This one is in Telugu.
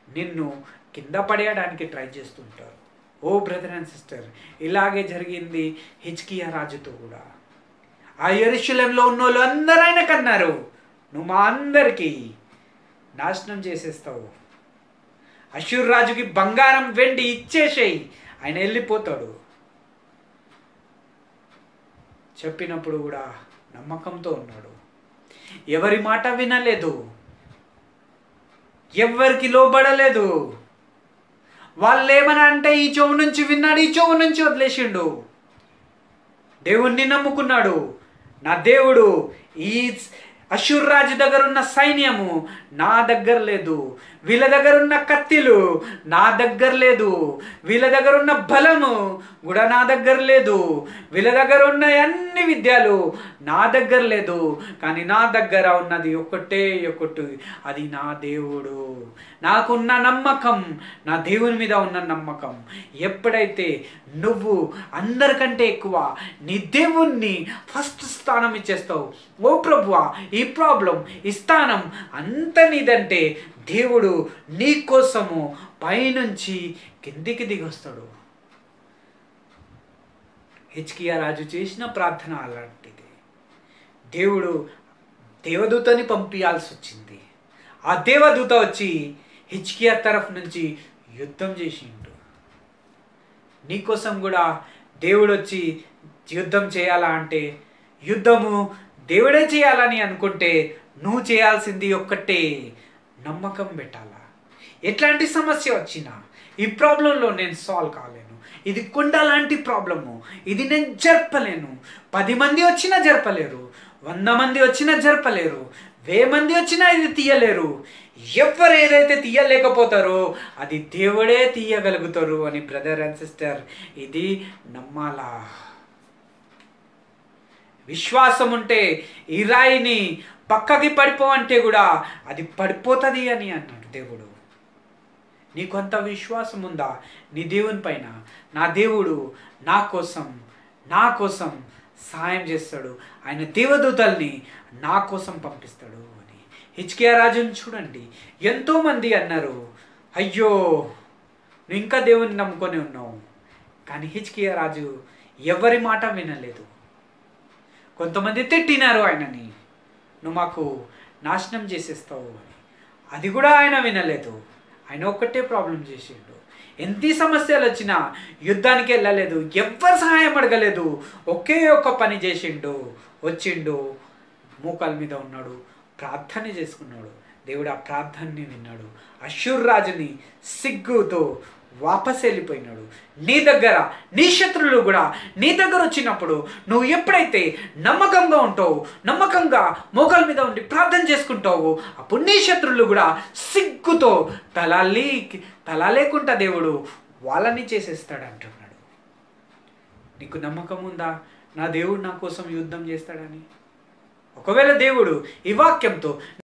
నిన్ను కింద పడేయడానికి ట్రై చేస్తుంటారు ఓ బ్రదర్ అండ్ సిస్టర్ ఇలాగే జరిగింది హిచ్కియా రాజుతో కూడా ఆ ఎరుశలంలో ఉన్న వాళ్ళు అందరూ ఆయన కన్నారు నువ్వు మా అందరికీ నాశనం చేసేస్తావు అశూర్ రాజుకి బంగారం వెండి ఇచ్చేసేయి ఆయన వెళ్ళిపోతాడు చెప్పినప్పుడు కూడా నమ్మకంతో ఉన్నాడు ఎవరి మాట వినలేదు ఎవ్వరికి లోబడలేదు వాళ్ళు ఏమని అంటే ఈ చెవు నుంచి విన్నాడు ఈ చెవు నుంచి వదిలేసిండు దేవుణ్ణి నమ్ముకున్నాడు నా దేవుడు ఈ అశూర్ రాజు దగ్గర ఉన్న సైన్యము నా దగ్గర లేదు వీళ్ళ దగ్గర ఉన్న కత్తిలు నా దగ్గర లేదు వీళ్ళ దగ్గర ఉన్న బలము కూడా నా దగ్గర లేదు వీళ్ళ దగ్గర ఉన్న అన్ని విద్యలు నా దగ్గర లేదు కానీ నా దగ్గర ఉన్నది ఒకటే ఒకటి అది నా దేవుడు నాకున్న నమ్మకం నా దేవుని మీద ఉన్న నమ్మకం ఎప్పుడైతే నువ్వు అందరికంటే ఎక్కువ నీ దేవుణ్ణి ఫస్ట్ స్థానం ఇచ్చేస్తావు ఓ ప్రభువా ఈ ప్రాబ్లం ఈ స్థానం అంత నీదంటే దేవుడు నీ కోసము పైనుంచి కిందికి దిగొస్తాడు హెచ్కియా రాజు చేసిన ప్రార్థన అలాంటిది దేవుడు దేవదూతని పంపించాల్సి వచ్చింది ఆ దేవదూత వచ్చి హిచ్కియా తరఫు నుంచి యుద్ధం చేసిండు నీకోసం కూడా దేవుడు వచ్చి యుద్ధం చేయాలా అంటే యుద్ధము దేవుడే చేయాలని అనుకుంటే నువ్వు చేయాల్సింది ఒక్కటే నమ్మకం పెట్టాలా ఎట్లాంటి సమస్య వచ్చినా ఈ ప్రాబ్లంలో నేను సాల్వ్ కాలేను ఇది కొండ లాంటి ప్రాబ్లము ఇది నేను జరపలేను పది మంది వచ్చినా జరపలేరు వంద మంది వచ్చినా జరపలేరు వెయ్యి మంది వచ్చినా ఇది తీయలేరు ఎవరు ఏదైతే తీయలేకపోతారో అది దేవుడే తీయగలుగుతారు అని బ్రదర్ అండ్ సిస్టర్ ఇది నమ్మాలా విశ్వాసం ఉంటే ఈ రాయిని పక్కకి పడిపోవంటే కూడా అది పడిపోతుంది అని అన్నాడు దేవుడు నీకు అంత విశ్వాసం ఉందా నీ దేవుని పైన నా దేవుడు నా కోసం నా కోసం సాయం చేస్తాడు ఆయన దేవదూతల్ని నా కోసం పంపిస్తాడు అని హిచ్కియా రాజుని చూడండి ఎంతోమంది అన్నారు అయ్యో నువ్వు ఇంకా దేవుని నమ్ముకొని ఉన్నావు కానీ హిచ్కియా రాజు ఎవరి మాట వినలేదు కొంతమంది తిట్టినారు ఆయనని నువ్వు మాకు నాశనం చేసేస్తావు అని అది కూడా ఆయన వినలేదు ఆయన ఒక్కటే ప్రాబ్లం చేసిండు ఎంత సమస్యలు వచ్చినా యుద్ధానికి వెళ్ళలేదు ఎవ్వరు సహాయం అడగలేదు ఒకే ఒక్క పని చేసిండు వచ్చిండు మోకాల మీద ఉన్నాడు ప్రార్థన చేసుకున్నాడు దేవుడు ఆ ప్రార్థనని విన్నాడు అశూర్ రాజుని సిగ్గుతో వాపస్ వెళ్ళిపోయినాడు నీ దగ్గర నీ శత్రువులు కూడా నీ దగ్గర వచ్చినప్పుడు నువ్వు ఎప్పుడైతే నమ్మకంగా ఉంటావు నమ్మకంగా మోకాల మీద ఉండి ప్రార్థన చేసుకుంటావు అప్పుడు నీ శత్రువులు కూడా సిగ్గుతో తలాలి తల లేకుండా దేవుడు వాళ్ళని చేసేస్తాడు అంటున్నాడు నీకు నమ్మకం ఉందా నా దేవుడు నా కోసం యుద్ధం చేస్తాడని ఒకవేళ దేవుడు ఈ వాక్యంతో